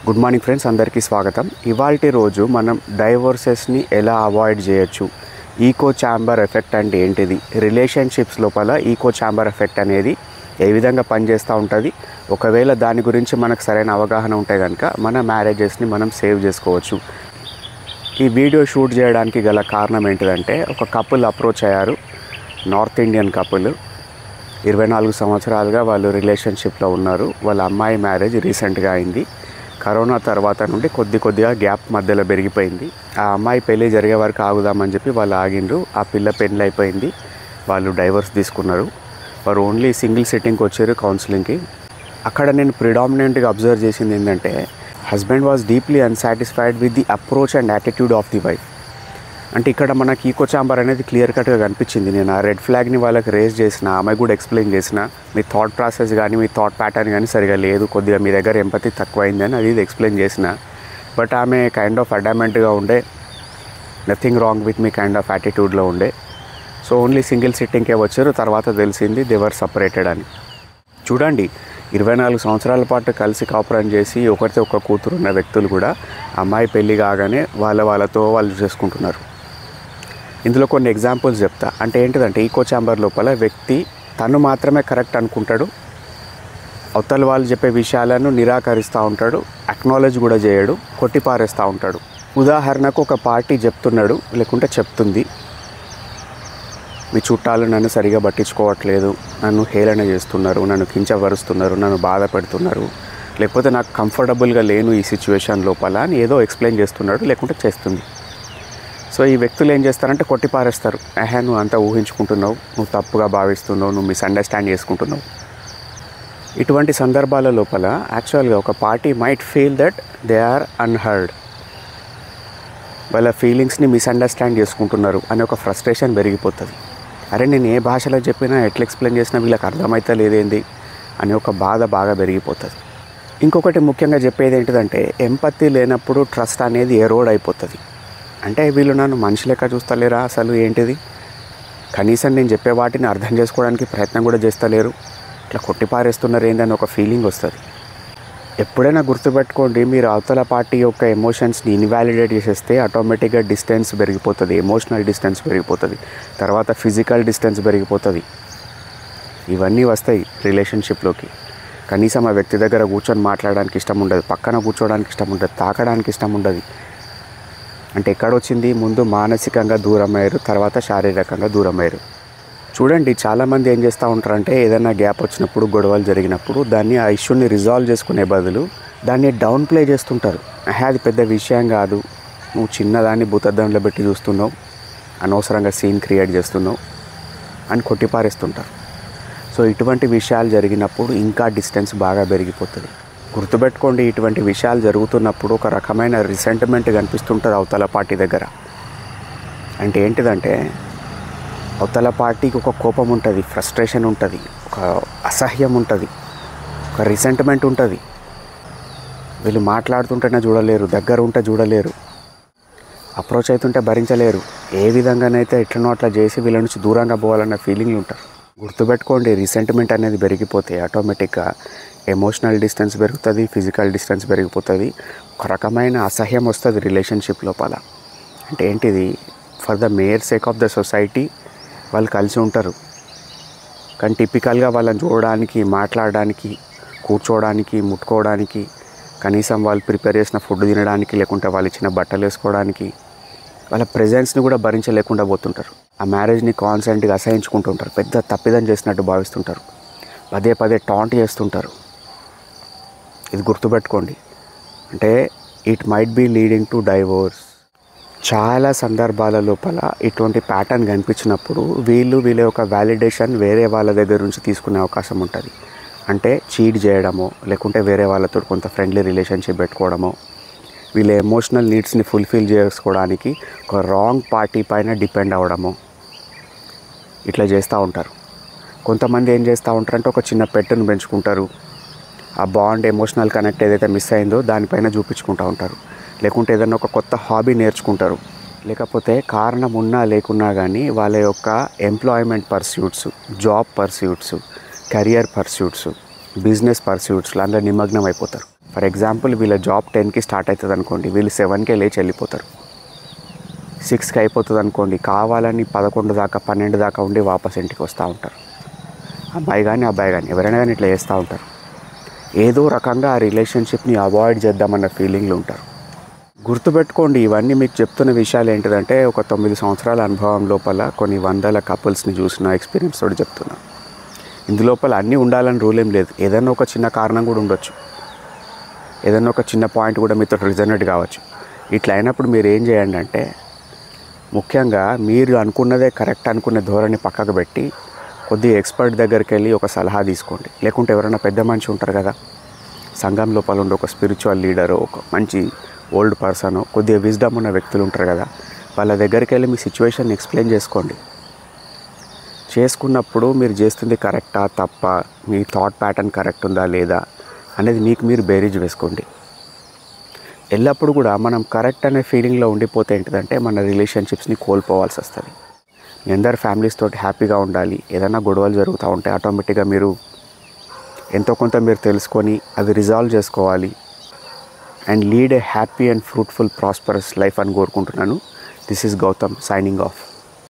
good morning friends అందరికీ స్వాగతం ఇవాల్టి రోజు మనం డైవోర్సెస్ని ఎలా అవాయిడ్ చేయొచ్చు ఈకో ఛాంబర్ ఎఫెక్ట్ అంటే ఏంటిది రిలేషన్షిప్స్ లోపల ఈకో ఛాంబర్ ఎఫెక్ట్ అనేది ఏ విధంగా పనిచేస్తూ ఉంటుంది ఒకవేళ దాని గురించి మనకు సరైన అవగాహన ఉంటే కనుక మన మ్యారేజెస్ని మనం సేవ్ చేసుకోవచ్చు ఈ వీడియో షూట్ చేయడానికి గల కారణం ఏంటిదంటే ఒక కపుల్ అప్రోచ్ అయ్యారు నార్త్ ఇండియన్ కపుల్ ఇరవై నాలుగు సంవత్సరాలుగా వాళ్ళు రిలేషన్షిప్లో ఉన్నారు వాళ్ళ అమ్మాయి మ్యారేజ్ రీసెంట్గా అయింది కరోనా తర్వాత నుండి కొద్ది కొద్దిగా గ్యాప్ మధ్యలో పెరిగిపోయింది ఆ అమ్మాయి పెళ్ళి జరిగే వరకు ఆగుదామని చెప్పి వాళ్ళు ఆగిండ్రు ఆ పిల్ల పెళ్ళి అయిపోయింది వాళ్ళు డైవర్స్ తీసుకున్నారు వారు ఓన్లీ సింగిల్ సిట్టింగ్కి వచ్చారు కౌన్సిలింగ్కి అక్కడ నేను ప్రిడామినెంట్గా అబ్జర్వ్ చేసింది ఏంటంటే husband was deeply unsatisfied with the approach and attitude of the wife అంటే ఇక్కడ మనకి ఈకో చాంబర్ అనేది క్లియర్ కట్గా కనిపించింది నేను ఆ రెడ్ ఫ్లాగ్ని వాళ్ళకి రేస్ చేసిన ఆమె కూడా ఎక్స్ప్లెయిన్ చేసిన మీ థాట్ ప్రాసెస్ కానీ మీ థాట్ ప్యాటర్న్ కానీ సరిగా లేదు కొద్దిగా మీ దగ్గర ఎంపతి తక్కువైంది అని అది ఇది ఎక్స్ప్లెయిన్ చేసిన బట్ ఆమె కైండ్ ఆఫ్ అడామెంట్గా ఉండే nothing wrong with me kind of యాటిట్యూడ్లో ఉండే సో ఓన్లీ సింగిల్ సిట్టింగ్కే వచ్చారు తర్వాత తెలిసింది దేవర్ సపరేటెడ్ అని చూడండి ఇరవై నాలుగు సంవత్సరాల పాటు కలిసి కాపురం చేసి ఒకరితో ఒక కూతురు ఉన్న వ్యక్తులు కూడా అమ్మాయి పెళ్ళి కాగానే వాళ్ళ వాళ్ళతో వాళ్ళు చేసుకుంటున్నారు ఇందులో కొన్ని ఎగ్జాంపుల్స్ చెప్తా అంటే ఏంటిదంటే ఈకో ఛాంబర్ లోపల వ్యక్తి తను మాత్రమే కరెక్ట్ అనుకుంటాడు అవతల వాళ్ళు చెప్పే విషయాలను నిరాకరిస్తూ ఉంటాడు అక్నాలెడ్జ్ కూడా చేయడు కొట్టిపారేస్తూ ఉంటాడు ఉదాహరణకు ఒక పార్టీ చెప్తున్నాడు లేకుంటే చెప్తుంది మీ చుట్టాలు నన్ను సరిగా పట్టించుకోవట్లేదు నన్ను హేళన చేస్తున్నారు నన్ను కించపరుస్తున్నారు నన్ను బాధ పెడుతున్నారు లేకపోతే నాకు కంఫర్టబుల్గా లేను ఈ సిచ్యువేషన్ లోపల అని ఏదో ఎక్స్ప్లెయిన్ చేస్తున్నాడు లేకుంటే చేస్తుంది సో ఈ వ్యక్తులు ఏం చేస్తారంటే కొట్టిపారేస్తారు ఆహా నువ్వు అంతా ఊహించుకుంటున్నావు నువ్వు తప్పుగా భావిస్తున్నావు నువ్వు మిస్అండర్స్టాండ్ చేసుకుంటున్నావు ఇటువంటి సందర్భాల లోపల యాక్చువల్గా ఒక party might feel that they are unheard వాళ్ళ ఫీలింగ్స్ని మిస్అండర్స్టాండ్ చేసుకుంటున్నారు అనే ఒక ఫ్రస్ట్రేషన్ పెరిగిపోతుంది అరే నేను ఏ భాషలో చెప్పినా ఎట్లా ఎక్స్ప్లెయిన్ చేసినా వీళ్ళకి అర్థమైతే లేదేంది అనే ఒక బాధ బాగా పెరిగిపోతుంది ఇంకొకటి ముఖ్యంగా చెప్పేది ఏంటిదంటే ఎంపత్తి లేనప్పుడు ట్రస్ట్ అనేది ఎరోడ్ అయిపోతుంది అంటే వీళ్ళు నన్ను మనిషి లెక్క చూస్తలేరా అసలు ఏంటిది కనీసం నేను చెప్పే వాటిని అర్థం చేసుకోవడానికి ప్రయత్నం కూడా చేస్తలేరు ఇట్లా కొట్టిపారేస్తున్నారు ఏందని ఒక ఫీలింగ్ వస్తుంది ఎప్పుడైనా గుర్తుపెట్టుకోండి మీరు అవతల పార్టీ యొక్క ఎమోషన్స్ని ఇన్వాలిడేట్ చేసేస్తే ఆటోమేటిక్గా డిస్టెన్స్ పెరిగిపోతుంది ఎమోషనల్ డిస్టెన్స్ పెరిగిపోతుంది తర్వాత ఫిజికల్ డిస్టెన్స్ పెరిగిపోతుంది ఇవన్నీ వస్తాయి రిలేషన్షిప్లోకి కనీసం ఆ వ్యక్తి దగ్గర కూర్చొని మాట్లాడడానికి ఇష్టం ఉండదు పక్కన కూర్చోవడానికి ఇష్టం ఉండదు తాకడానికి ఇష్టం ఉండదు అంటే ఎక్కడొచ్చింది ముందు మానసికంగా దూరం అయ్యారు తర్వాత శారీరకంగా దూరం అయ్యారు చూడండి చాలామంది ఏం చేస్తూ ఉంటారంటే ఏదైనా గ్యాప్ వచ్చినప్పుడు గొడవలు జరిగినప్పుడు దాన్ని ఆ ఇష్యూని రిజాల్వ్ చేసుకునే బదులు దాన్ని డౌన్ ప్లే చేస్తుంటారు "ఆహా, అది పెద్ద విషయం కాదు నువ్వు చిన్నదాన్ని భూతద్దంలో పెట్టి చూస్తున్నావు అనవసరంగా సీన్ క్రియేట్ చేస్తున్నావు అని కొట్టిపారేస్తుంటారు సో ఇటువంటి విషయాలు జరిగినప్పుడు ఇంకా డిస్టెన్స్ బాగా పెరిగిపోతుంది గుర్తుపెట్టుకోండి ఇటువంటి విషయాలు జరుగుతున్నప్పుడు ఒక రకమైన రిసెంట్మెంట్ కనిపిస్తుంటుంది అవతల పార్టీ దగ్గర అంటే ఏంటిదంటే అవతల పార్టీకి ఒక కోపం ఉంటుంది ఫ్రస్ట్రేషన్ ఉంటుంది ఒక అసహ్యం ఉంటుంది ఒక రిసెంట్మెంట్ ఉంటుంది వీళ్ళు మాట్లాడుతుంటేనే చూడలేరు దగ్గర ఉంటే చూడలేరు అప్రోచ్ అవుతుంటే భరించలేరు ఏ విధంగానైతే ఎట్లనో అట్లా చేసి వీళ్ళ నుంచి దూరంగా పోవాలన్న ఫీలింగ్లు ఉంటారు గుర్తుపెట్టుకోండి రిసెంట్మెంట్ అనేది పెరిగిపోతే ఆటోమేటిక్గా ఎమోషనల్ డిస్టెన్స్ పెరుగుతుంది ఫిజికల్ డిస్టెన్స్ పెరిగిపోతుంది ఒక రకమైన అసహ్యం వస్తుంది రిలేషన్షిప్ లోపల అంటే ఏంటిది for the mere sake of the society వాళ్ళు కలిసి ఉంటారు కానీ టిపికల్గా వాళ్ళని చూడడానికి మాట్లాడడానికి కూర్చోవడానికి ముట్టుకోవడానికి కనీసం వాళ్ళు ప్రిపేర్ చేసిన ఫుడ్ తినడానికి లేకుంటే వాళ్ళు ఇచ్చిన బట్టలు వేసుకోవడానికి వాళ్ళ ప్రెజెన్స్ని కూడా భరించలేకుండా పోతుంటారు ఆ మ్యారేజ్ని కాన్సెంట్గా అసహించుకుంటుంటారు పెద్ద తప్పిదం చేసినట్టు భావిస్తుంటారు పదే పదే టాంట్ చేస్తుంటారు ఇది గుర్తుపెట్టుకోండి అంటే it might be leading to divorce చాలా సందర్భాల లోపల ఇటువంటి ప్యాటర్న్ కనిపించినప్పుడు వీళ్ళు వీళ్ళ యొక్క వ్యాలిడేషన్ వేరే వాళ్ళ దగ్గర నుంచి తీసుకునే అవకాశం ఉంటుంది అంటే చీట్ చేయడమో లేకుంటే వేరే వాళ్ళతో కొంత ఫ్రెండ్లీ రిలేషన్షిప్ పెట్టుకోవడమో వీళ్ళ ఎమోషనల్ నీడ్స్ని ఫుల్ఫిల్ చేసుకోవడానికి ఒక రాంగ్ పార్టీ పైన డిపెండ్ అవ్వడము ఇట్లా చేస్తూ ఉంటారు కొంతమంది ఏం చేస్తూ ఉంటారంటే ఒక చిన్న పెట్టును పెంచుకుంటారు ఆ బాండ్ ఎమోషనల్ కనెక్ట్ ఏదైతే మిస్ అయిందో దానిపైన చూపించుకుంటూ ఉంటారు లేకుంటే ఏదైనా ఒక కొత్త హాబీ నేర్చుకుంటారు లేకపోతే కారణం ఉన్నా లేకున్నా కానీ వాళ్ళ యొక్క employment pursuits job pursuits career pursuits business పర్స్యూట్స్లో అందులో నిమగ్నం అయిపోతారు ఫర్ ఎగ్జాంపుల్ వీళ్ళ జాబ్ టెన్కి స్టార్ట్ అవుతుంది అనుకోండి వీళ్ళు సెవెన్కే లేచి వెళ్ళిపోతారు సిక్స్కి అయిపోతుంది అనుకోండి కావాలని పదకొండు దాకా పన్నెండు దాకా ఉండి వాపస్ ఇంటికి వస్తూ ఉంటారు అమ్మాయి కానీ అబ్బాయి కానీ ఎవరైనా కానీ ఇట్లా చేస్తూ ఉంటారు ఏదో రకంగా ఆ రిలేషన్షిప్ని అవాయిడ్ చేద్దామన్న ఫీలింగ్లో ఉంటారు గుర్తుపెట్టుకోండి ఇవన్నీ మీకు చెప్తున్న విషయాలు ఏంటిదంటే ఒక తొమ్మిది సంవత్సరాల అనుభవం లోపల కొన్ని వందల కపుల్స్ని చూసిన ఎక్స్పీరియన్స్ తోటి చెప్తున్నా ఇందులోపల అన్నీ ఉండాలని రూల్ ఏం లేదు ఏదైనా ఒక చిన్న కారణం కూడా ఉండొచ్చు ఏదైనా ఒక చిన్న పాయింట్ కూడా మీతో రిజనరేట్ కావచ్చు ఇట్లా అయినప్పుడు మీరు ఏం చేయండి అంటే ముఖ్యంగా మీరు అనుకున్నదే కరెక్ట్ అనుకునే ధోరణి పక్కకు పెట్టి కొద్దిగా ఎక్స్పర్ట్ దగ్గరికి వెళ్ళి ఒక సలహా తీసుకోండి లేకుంటే ఎవరైనా పెద్ద మనిషి ఉంటారు కదా సంఘం లోపల ఉండే ఒక స్పిరిచువల్ లీడర్ ఒక మంచి ఓల్డ్ పర్సన్ కొద్దిగా విజ్డమ్ ఉన్న వ్యక్తులు ఉంటారు కదా వాళ్ళ దగ్గరికి వెళ్ళి మీ సిచ్యువేషన్ ఎక్స్ప్లెయిన్ చేసుకోండి చేసుకున్నప్పుడు మీరు చేస్తుంది కరెక్టా తప్ప మీ థాట్ ప్యాటర్న్ కరెక్ట్ ఉందా లేదా అనేది మీకు మీరు బేరీజ్ వేసుకోండి ఎల్లప్పుడు కూడా మనం కరెక్ట్ అనే ఫీలింగ్లో ఉండిపోతే ఏంటిదంటే మన రిలేషన్షిప్స్ని కోల్పోవాల్సి వస్తుంది మీ అందరు ఫ్యామిలీస్ తోటి హ్యాపీగా ఉండాలి ఏదైనా గొడవలు జరుగుతూ ఉంటాయి ఆటోమేటిక్గా మీరు ఎంతో కొంత మీరు తెలుసుకొని అది రిజాల్వ్ చేసుకోవాలి and lead a happy and fruitful prosperous life అని కోరుకుంటున్నాను this is Gautam signing of